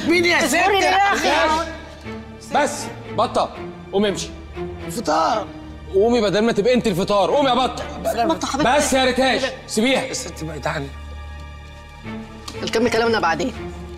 مين يا ست اصبري يا اخي بس بطه قومي امشي فطار قومي بدل ما تبقى انت الفطار قومي يا بطه بطه حبيبتي بس يا ريتاش سيبيها يا ست بعيد عني نكمل كلامنا بعدين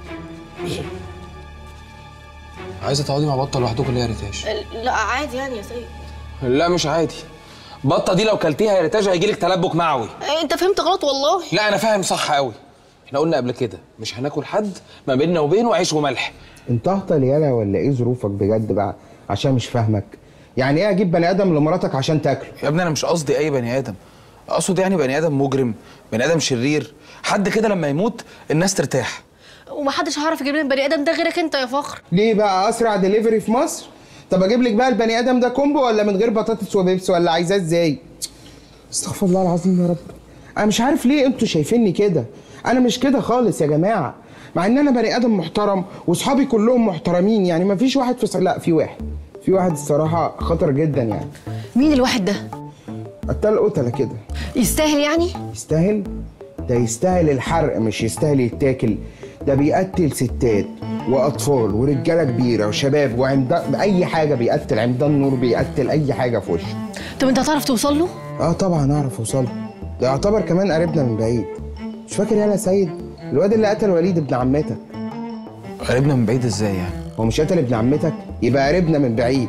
عايزه تقعدي مع بطه لوحدكم ليه يا ريتاش لا عادي يعني يا سيد لا مش عادي بطه دي لو كلتيها يا ريتاج هيجيلك تلبك معوي انت فهمت غلط والله لا انا فاهم صح قوي احنا قلنا قبل كده مش هناكل حد ما بيننا وبينه عيش وملح انت اهطل يالا ولا ايه ظروفك بجد بقى عشان مش فاهمك يعني ايه اجيب بني ادم لمراتك عشان تاكله يا ابني انا مش قصدي اي بني ادم اقصد يعني بني ادم مجرم بني ادم شرير حد كده لما يموت الناس ترتاح ومحدش هيعرف يجيب لنا البني ادم ده غيرك انت يا فخر ليه بقى اسرع دليفري في مصر طب اجيب لك بقى البني ادم ده كومبو ولا من غير بطاطس وبيبس ولا عايزاه ازاي استغفر الله العظيم يا رب انا مش عارف ليه انتوا شايفيني كده انا مش كده خالص يا جماعه مع ان انا بني ادم محترم واصحابي كلهم محترمين يعني ما فيش واحد في صح... لا في واحد في واحد الصراحه خطر جدا يعني مين الواحد ده قتل قتله كده يستاهل يعني يستاهل ده يستاهل الحرق مش يستاهل يتاكل ده بيقتل ستات واطفال ورجاله كبيره وشباب وعمدان اي حاجه بيقتل عمدان نور بيقتل اي حاجه في وشه طب انت هتعرف توصل له اه طبعا اعرف اوصل له. ده يعتبر كمان قريبنا من بعيد مش فاكر يالا سيد الواد اللي قتل وليد ابن عمتك قريبنا من بعيد ازاي يعني هو مش قتل ابن عمتك يبقى قريبنا من بعيد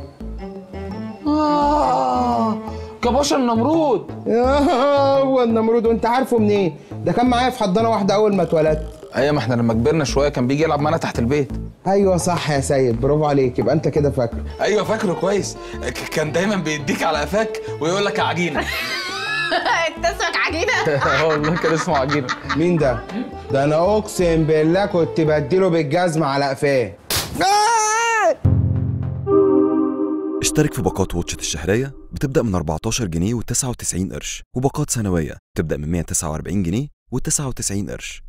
اه كباشا النمرود آه، هو النمرود وانت عارفه منين ده كان معايا في حضانه واحده اول ما اتولدت ايوه ما احنا لما كبرنا شويه كان بيجي يلعب معانا تحت البيت ايوه صح يا سيد برافو عليك يبقى انت كده فاكره ايوه فاكره كويس ك- كان دايما بيديك على قفاك ويقول لك يا عجينه انت اسمك عجينه اه والله كان اسمه عجينه مين ده؟ ده انا اقسم بالله كنت بديله بالجزمه على قفاه اشترك في باقات واتشت الشهرية بتبدأ من 14 جنيه و99 قرش وباقات سنوية بتبدأ من 149 جنيه و99 قرش